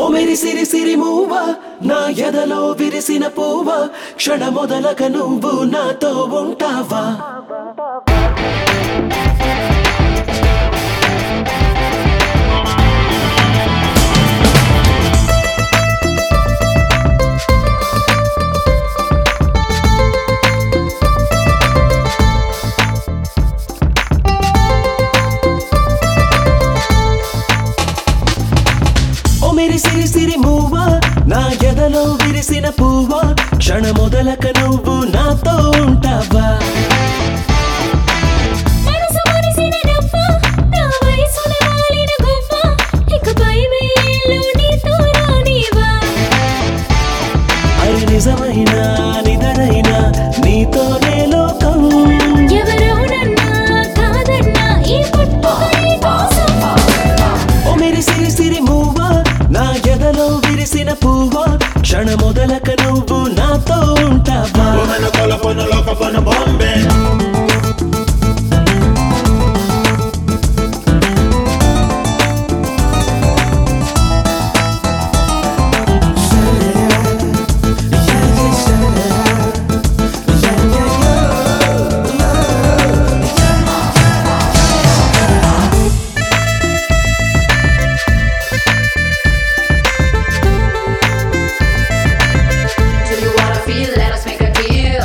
మెరిసిరి సిరి మూవ నా ఎదలో విరిసిన పువ్వ క్షణ మొదలక నువ్వు నాతో ఉంటావా ఓ మెరిసిరి సిరి మూవ నా ఎదలో విరిసిన పువ్వ క్షణ మొదలక నువ్వు నాతో ఉంటావా మనసు మురిసిన నవ్వ, నా వయసున వాలిన గువ్వ, ఇకపై వేళ్ళు నీతో రానివ్వా. అరి నిజమైన నిదరైన నీతోనే లోకం ఎవరెవరన్నా కాదన్నా ఈ పుట్టుక నీ కోసం. ఓ మెరిసిరి సిరి మూవ నా ఎదలో విరిసిన పువ్వ క్షణ మొదలక నువ్వు నాతో ఉంటావా Woman, I call up on the lock up on the Bombay. Do you wanna feel? Let us make a deal.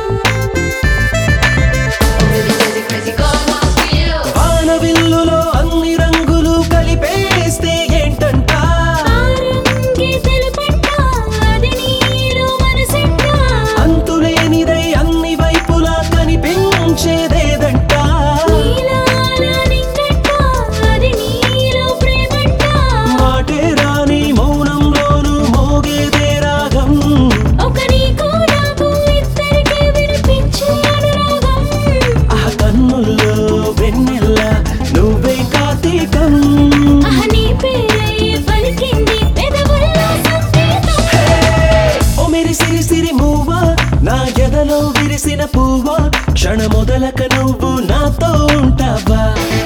Really crazy, crazy, come on, feel. వానవిల్లులో అన్ని రంగులు కలిపేస్తే ఏంటంట ఆ రంగే తెలుపంట, అది నీలో మనసంట. అంతులేనిదై అన్ని వైపులా కనిపించేదేదంట నీలాల నింగంట, అది నీలో ప్రేమంట. మాటే రాని మౌనంలోను మోగేదే రాగం ఒక నీకు నాకు ఇద్దరికీ వినిపించే అనురాగం ఆ కన్నుల్లో వెన్నెల్ల నువ్వే కార్తీకం ఆహ్ నీ పేరై పలికింది పెదవుల్లో సంకేతం ఓ మెరిసిరి సిరి మూవ నా ఎదలో విరిసిన పువ్వ క్షణ మొదలక నువ్వు నాతో ఉంటావా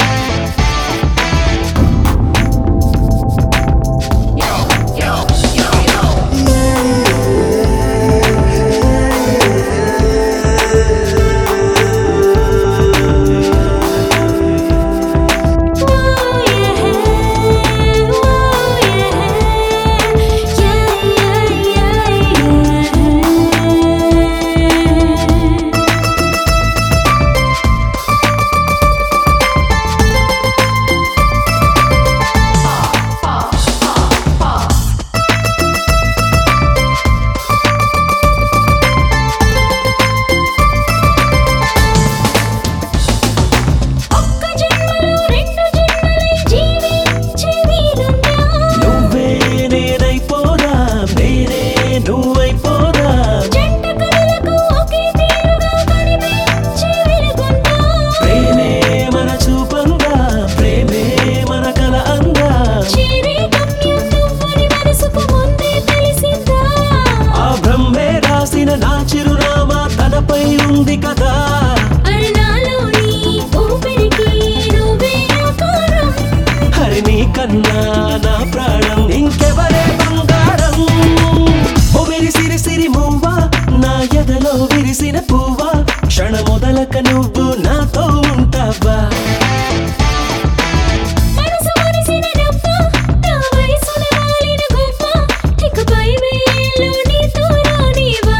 ఓ యే ఓ యే యా యా యా ఒక్క జన్మలో రెండు జన్మలై జీవించే వీలుందా నువ్వే నేనైపోదా నేనే నువ్వైపోదా జంట కళలకు ఒకే తీరుగా కనిపించే వెలుగుందా ప్రేమే మన చూపంగా ప్రేమే మన కల అందా చేరే గమ్యం నువ్వని మనసుకు ముందే తెలిసిందా ఆ బ్రహ్మే రాసిన నా చిరునామా తనపై ఉంది కదా అరణాలోని ఊపిరికి నువ్వే ఆకారం హరి నీ కన్నా నా ప్రాణం ఇంకెవరే బంగారం ఓ విరిసిరి సిరి మువ్వ నా ఎదలో విరిసిన పువ్వ క్షణ మొదలక నువ్వు నాతో ఉంటావా మనసు మురిసిన నవ్వ, నా వయసున వాలిన గువ్వ, ఇకపై వేళ్ళు నీతో రానివ్వా.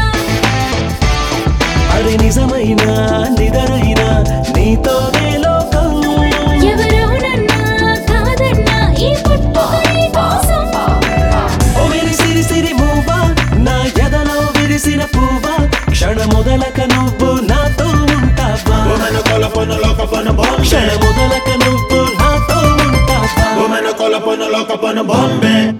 అది నిజమైన నిదరైన నీతోనే లోకం ఎవరెవరన్నా కాదన్నా ఈ పుట్టుక నీ కోసం. ఓ విరిసిరి సిరి మువ్వ నా ఎదలో విరిసిన పువ్వ క్షణ మొదలక నువ్వు నాతో ఉంటావా Woman, I call up on the lock up on the క్షణ Bombay. మొదలక నువ్వు నాతో ఉంటావా Woman, I call up on the lock up on the Bombay.